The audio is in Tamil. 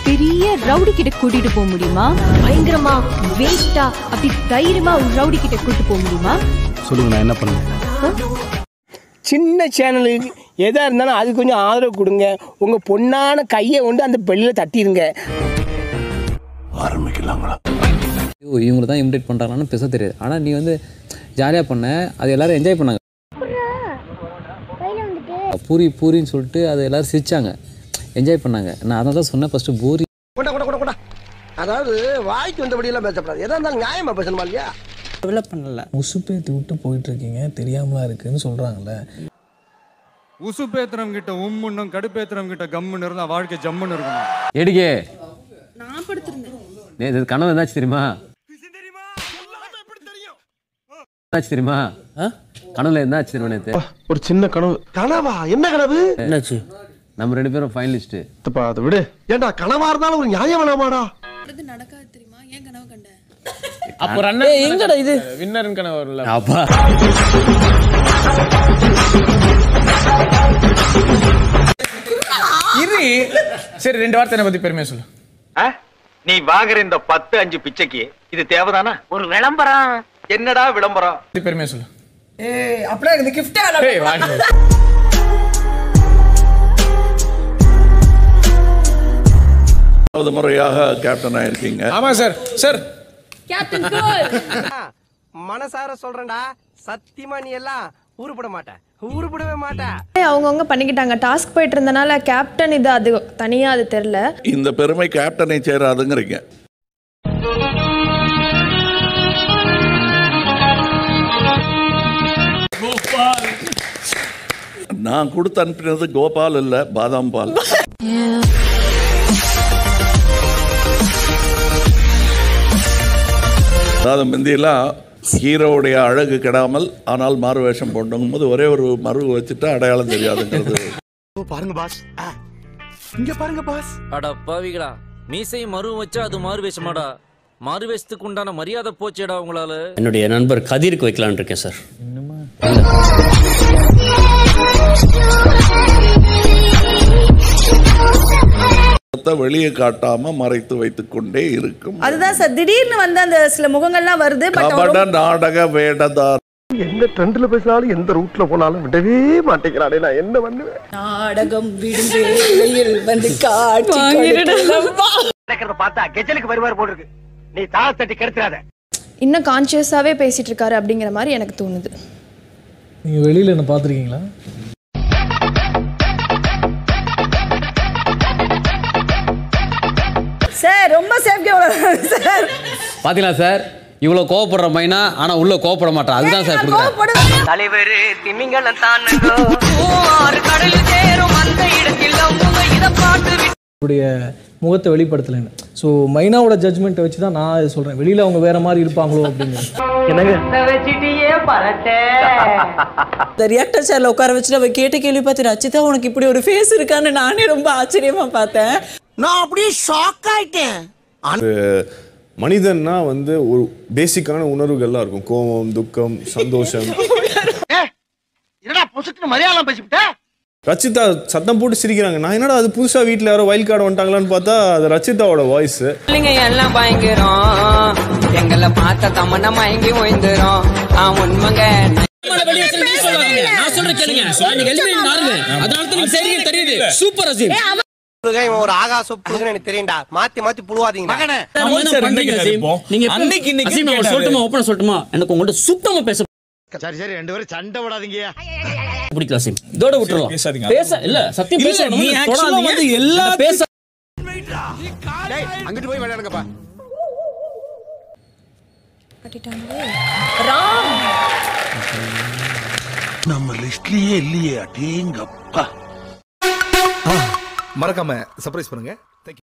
பெரிய ரவுடி கிட்ட கூட்டிட்டு போக முடியுமா பயங்கரமா வேஸ்டா அப்படி தைரியமா ஒரு ரவுடி கிட்ட கூட்டிட்டு போக முடியுமா சொல்லுங்க நான் என்ன பண்ணுவேன் சின்ன சேனலுக்கு எதாக இருந்தாலும் அது கொஞ்சம் ஆதரவு கொடுங்க உங்கள் பொண்ணான கையை கொண்டு அந்த பெல்லில் தட்டிடுங்க ஐயோ இவங்களை தான் இமிடேட் பண்ணுறாங்கன்னு பேச தெரியாது ஆனால் நீ வந்து ஜாலியாக பண்ண அது எல்லாரும் என்ஜாய் பண்ணாங்க பூரி பூரின்னு சொல்லிட்டு அதை எல்லாரும் சிரிச்சாங்க என்ஜாய் பண்ணாங்க நான் அதை தான் சொன்னேன் ஃபஸ்ட்டு பூரி கொண்டா கொண்டா கொண்டா கொண்டா அதாவது வாய்க்கு வந்தபடியெல்லாம் பேசப்படாது எதாக இருந்தாலும் நியாயமாக பேசணுமா இல்லையா உசுப்பேத்தி விட்டு போயிட்டு இருக்கீங்க தெரியாமலா இருக்குன்னு சொல்றாங்கல்ல உசுப்பேத்துறவங்க கிட்ட உம்முன்னும் கடுப்பேத்துறவங்க கிட்ட கம்முன்னு இருந்தா வாழ்க்கை ஜம்முன்னு இருக்கணும் எடிகே நேத்து கனவு என்னாச்சு தெரியுமா என்னாச்சு தெரியுமா கனவுல என்னாச்சு தெரியுமா நேத்து ஒரு சின்ன கனவு கனவா என்ன கனவு என்னாச்சு நம்ம ரெண்டு பேரும் ஃபைனலிஸ்ட்டு தப்பா அதை விடு ஏண்டா கனவா இருந்தாலும் ஒரு நியாயம் வேணாமாடா அப்போ ரன்னர் எங்கடா இது வின்னர்னு கனவு வரல அப்பா இரு சரி ரெண்டு வார்த்தை என்ன பத்தி பெருமையா சொல்லு நீ வாங்குற இந்த பத்து அஞ்சு பிச்சைக்கு இது தேவைதானா ஒரு விளம்பரம் என்னடா விளம்பரம் பத்தி பெருமையா சொல்லு அப்படியே இந்த கிஃப்டா ஏய் வாடி முதல் முறையாக கேப்டன் ஆயிருக்கீங்க ஆமா சார் சார் மனசார சொல்றேன்டா சத்தியமா நீ எல்லாம் உருப்பட மாட்ட உருப்படவே மாட்ட அவங்கவுங்க பண்ணிக்கிட்டாங்க டாஸ்க் போயிட்டு இருந்தனால கேப்டன் இது அது தனியா அது தெரில இந்த பெருமை கேப்டனை சேராதுங்கிறீங்க நான் கொடுத்து அனுப்பினது கோபால் இல்ல பாதாம் பால் அதாவது முந்தியெல்லாம் ஹீரோவுடைய அழகு கெடாமல் ஆனால் மாறு வேஷம் போட்டோங்கும் போது ஒரே ஒரு மறு வச்சுட்டா அடையாளம் தெரியாதுங்கிறது பாருங்க பாஸ் இங்க பாருங்க பாஸ் அட பாவிகளா மீசை மறு வச்சா அது மாறு வேஷமாடா மாறு வேஷத்துக்கு உண்டான மரியாதை போச்சேடா உங்களால என்னுடைய நண்பர் கதிருக்கு வைக்கலான்னு இருக்கேன் சார் வெளியே காட்டாம மறைத்து வைத்துக் கொண்டே இருக்கும் அதுதான் சார் திடீர்னு வந்து அந்த சில முகங்கள்லாம் வருது கபட நாடக வேடதார் எந்த ட்ரெண்ட்ல பேசினாலும் எந்த ரூட்ல போனாலும் விடவே மாட்டேங்கிறானே நான் என்ன பண்ணுவேன் நாடகம் விடுந்து வெயில் வந்து காட்சி நடக்கிறத பார்த்தா கெஜலுக்கு வருவார் போல் இருக்கு நீ தாள தட்டி கெடுத்துறாத இன்னும் கான்சியஸாவே பேசிட்டு இருக்காரு அப்படிங்கிற மாதிரி எனக்கு தோணுது நீங்க வெளியில என்ன பாத்திருக்கீங்களா சார் ரொம்ப சேஃப்டி சார் பாத்தீங்களா சார் இவ்வளோ கோவப்படுற மைனா ஆனால் உள்ள கோவப்பட மாட்டான் அதுதான் சார் கொடுக்குறேன் தலைவர் திமிங்கலம் தானுங்கோ ஆறு கடல் சேரும் அந்த இடத்தில் இத பாட்டு அவருடைய முகத்தை வெளிப்படுத்தலைன்னு ஸோ மைனாவோட ஜட்ஜ்மெண்ட்டை வச்சு தான் நான் இதை சொல்றேன் வெளியில அவங்க வேற மாதிரி இருப்பாங்களோ அப்படின்னு வச்சுட்டியே பரட்டே இந்த ரியாக்டர் சேர்ல உட்கார வச்சு நம்ம கேட்ட கேள்வி பார்த்து ரச்சிதா உனக்கு இப்படி ஒரு ஃபேஸ் இருக்கான்னு நானே ரொம்ப ஆச்சரியமா பார்த்தேன் நான் அப்படியே ஷாக் ஆயிட்டேன் மனிதன்னா வந்து ஒரு பேசிக்கான உணர்வுகள்லாம் இருக்கும் கோபம் துக்கம் சந்தோஷம் என்னடா பொசுக்குன்னு மரியாதை பேசிவிட்ட ரச்சிதா சத்தம் போட்டு சிரிக்கிறாங்க நான் என்னடா அது புதுசா வீட்ல யாரோ வைல்ட் கார்டு வந்துட்டாங்களான்னு பார்த்தா அது ரச்சிதாவோட வாய்ஸ் பிள்ளைங்க எல்லாம் பயங்கரம் எங்களை பார்த்த தமன்னா மயங்கி ஓய்ந்துரும் ஆ உண்மைங்க நான் சொல்றேன் கேளுங்க அதனால தான் நீங்க சரிங்க தெரியுது சூப்பர் அசீம் இவன் ஒரு ஆகாச புழுகுன்னு எனக்கு தெரியும்டா மாத்தி மாத்தி புழுவாதீங்க நீங்க அசீம் அவர் சொல்லட்டுமா ஓப்பனா சொல்லட்டுமா எனக்கு உங்கள்ட்ட சுத்தமா பேச சரி சரி ரெண்டு பேரும் சண்டை விடாதீங்க பிடிக்கல அசீம் இதோட விட்டுறலாம் பேசாதீங்க. பேச இல்ல சத்தியம் பேச நீ actually வந்து எல்லா- பேச அங்கிட்டு போய் விளையாடுங்கப்பா நம்ம லிஸ்ட்லயே இல்லையே அடேங்கப்பா மறக்காம சர்ப்ரைஸ் பண்ணுங்க